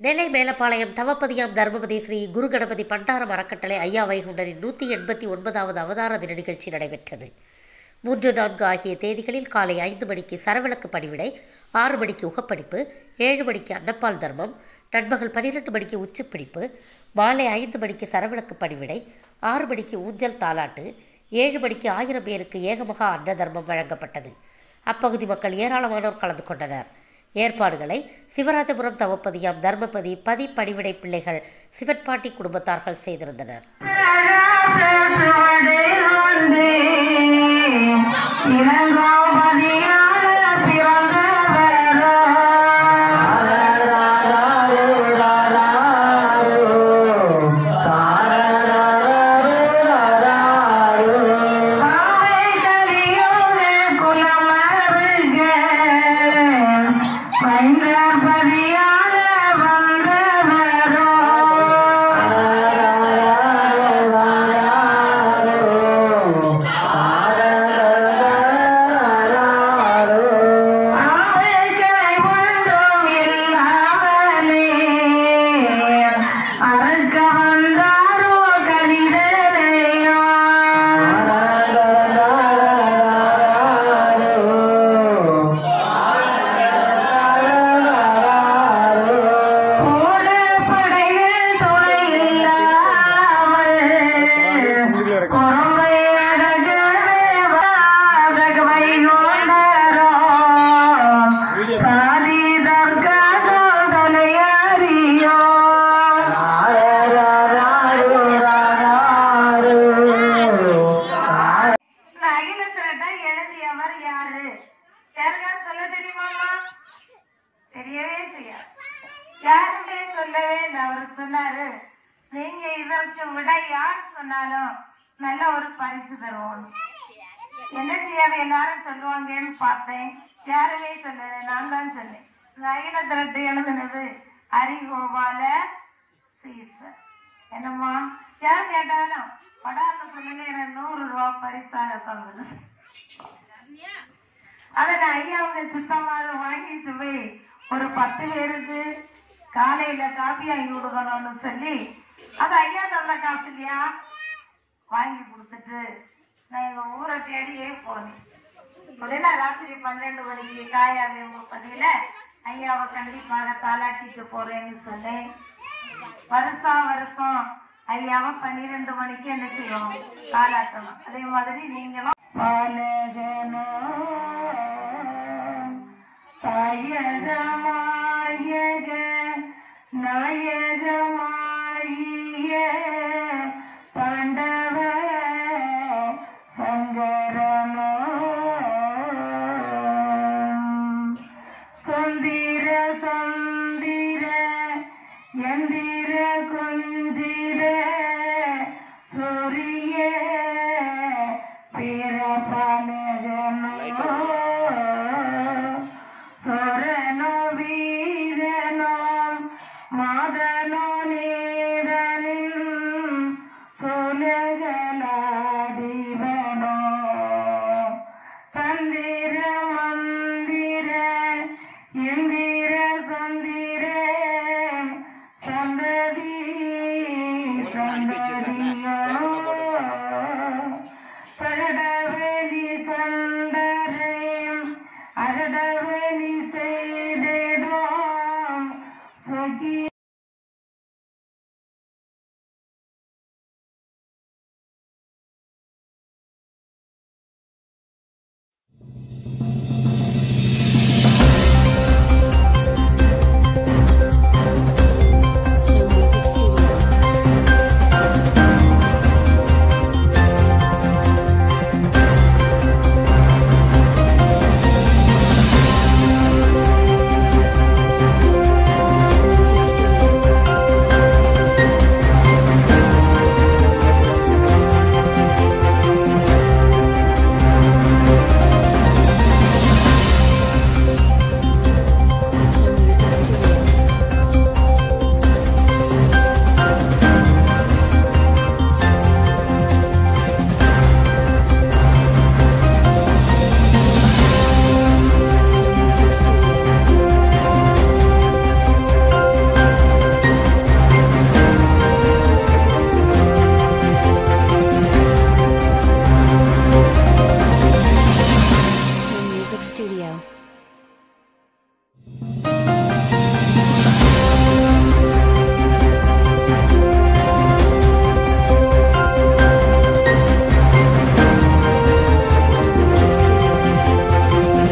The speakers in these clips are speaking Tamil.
நெல்லை மேலப்பாளையம் தவப்பதியாம் தர்மபதி ஸ்ரீ குரு கணபதி பண்டாரம் அறக்கட்டளை ஐயா வைகுண்டரின் நூற்றி எண்பத்தி ஒன்பதாவது அவதார தின நிகழ்ச்சி நடைபெற்றது மூன்று நான்கு ஆகிய தேதிகளில் காலை ஐந்து மணிக்கு சரவிளக்கு பணிவிடை ஆறு மணிக்கு உகப்படிப்பு ஏழு மணிக்கு அன்னப்பால் தர்மம் நண்பகல் பன்னிரெண்டு மணிக்கு உச்சிப்பிடிப்பு மாலை ஐந்து மணிக்கு சரவிளக்கு பணிவிடை ஆறு மணிக்கு ஊஞ்சல் தாலாட்டு ஏழு மணிக்கு ஆயிரம் பேருக்கு ஏகமகா அன்ன தர்மம் வழங்கப்பட்டது அப்பகுதி மக்கள் ஏராளமானோர் கலந்து கொண்டனர் ஏற்பாடுகளை சிவராஜபுரம் தவப்பதியாம் தர்மபதி பதி பணிவிடை பிள்ளைகள் சிவன்பாட்டி குடும்பத்தார்கள் செய்திருந்தனர் பதியான வந்தவரோ ஆமைகளை ஒன்றும் இல்லாமலே அறுக்க வந்தாரோ கலிதலையோ ஓட படைகள் துணை இல்லாமல் குரம்பை அடகவே வாதக வைகுண்டரோ சாதி தர்காதோ தலையாரியோ அகிலத்திரட்டா எழுதியவர் யாரு யாருக்கா சொல்ல தெரியுமாமா தெரியவே செய்யாது யாருமே சொல்லவே இல்லை அவர் சொன்னாரு நீங்க இதற்கு விட யார் சொன்னாலும் நல்ல ஒரு பரிசு தருவோம் என்ன செய்யாத எல்லாரும் சொல்லுவாங்கன்னு பார்த்தேன் யாருமே சொல்லல நான் தான் சொன்னேன் இந்த அகில திரட்டு எழுதுனது ஹரிகோபால சீசர் என்னம்மா யார் கேட்டாலும் படாத சொல்லுங்க எனக்கு நூறு ரூபா பரிசாக தந்தது அதை நான் ஐயாவுக்கு சுத்தமாக வாங்கிட்டு போய் ஒரு பத்து பேருக்கு காலையில காப்பி வாங்கி கொடுக்கணும்னு சொல்லி அது ஐயா தந்த காசு இல்லையா வாங்கி கொடுத்துட்டு நான் எங்க ஊரை தேடியே போனேன் உடனே ராத்திரி பன்னெண்டு மணிக்கு காயாவே பதில ஐயாவை கண்டிப்பாக தாளாட்டிட்டு போறேன்னு சொன்னேன் வருஷம் வருஷம் ஐயாவை பன்னிரெண்டு மணிக்கு என்ன செய்வோம் தாளாட்டணும் அதே மாதிரி நீங்களும் பாலகனோ தாயகமாயக நாயகமாயிய பாண்டவ சங்கரனோ சொந்திர சொந்திர எந்திர குந்திர சூரிய பிறப்பானகனோ சொரனோ வீரனோ மாதனோ நீதனின் சுலகலாதிவனோ தந்திர மந்திர இந்திர சந்திர சந்ததி சந்ததியோ பரடவெளி சண்டரையும் அரடவெளி செய்திடும் Sugi Two Music Studio. Snow Music Studio.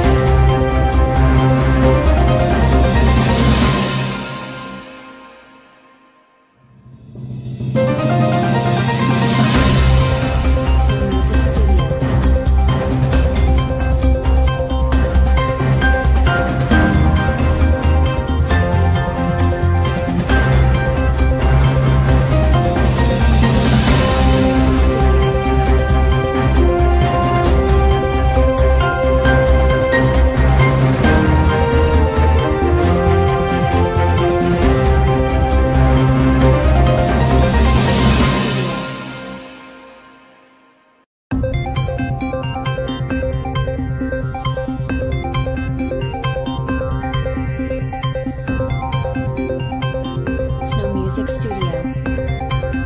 Snow Music Studio. Snow Music Studio. Snow Music Studio. Snow Music Studio.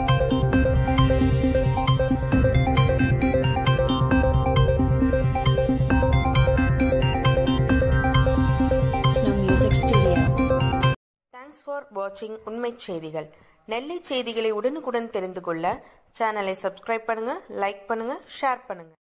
Snow Music Studio. Thanks for வாட்சிங் உண்மை செய்திகள் நெல்லை செய்திகளை உடனுக்குடன் தெரிந்து கொள்ள சேனலை சப்ஸ்கிரைப் பண்ணுங்க லைக் பண்ணுங்க ஷேர் பண்ணுங்க